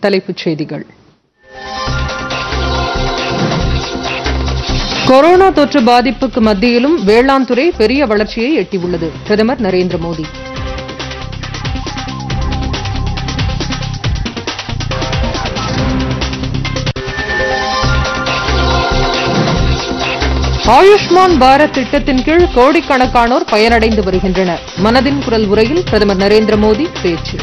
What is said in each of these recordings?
தலைப்புச் செய்திகள் கொரோனா தொற்று பாதிப்புக்கு மத்தியிலும் வேளாண் துறை பெரிய வளர்ச்சியை எட்டியுள்ளது பிரதமர் நரேந்திர மோடி ஆயுஷ்மான் பாரத் திட்டத்தின் கீழ் கோடிக்கணக்கானோர் பயனடைந்து வருகின்றனர் மனதின் குரல் உரையில் பிரதமர் நரேந்திர மோடி பேச்சு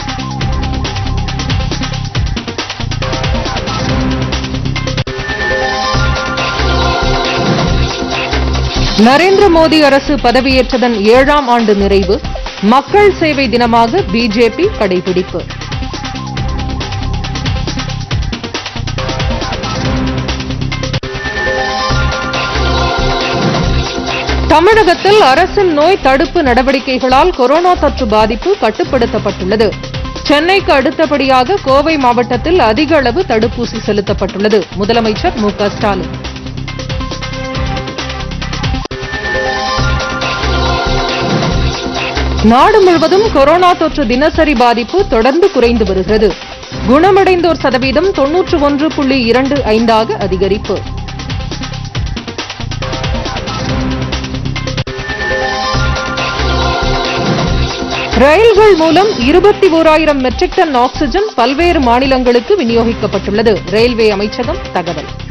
நரேந்திர மோடி அரசு பதவியேற்றதன் ஏழாம் ஆண்டு நிறைவு மக்கள் சேவை தினமாக பிஜேபி கடைபிடிப்பு தமிழகத்தில் அரசின் நோய் தடுப்பு நடவடிக்கைகளால் கொரோனா தொற்று பாதிப்பு கட்டுப்படுத்தப்பட்டுள்ளது சென்னைக்கு அடுத்தபடியாக கோவை மாவட்டத்தில் அதிக அளவு தடுப்பூசி செலுத்தப்பட்டுள்ளது முதலமைச்சர் மு க ஸ்டாலின் நாடு முழுவதும் கொரோனா தொற்று தினசரி பாதிப்பு தொடர்ந்து குறைந்து வருகிறது குணமடைந்தோர் சதவீதம் தொன்னூற்று ஒன்று புள்ளி இரண்டு ஐந்தாக அதிகரிப்பு ரயில்கள் மூலம் இருபத்தி ஓராயிரம் மெட்ரிக் டன் ஆக்ஸிஜன் பல்வேறு மாநிலங்களுக்கு விநியோகிக்கப்பட்டுள்ளது ரயில்வே அமைச்சகம் தகவல்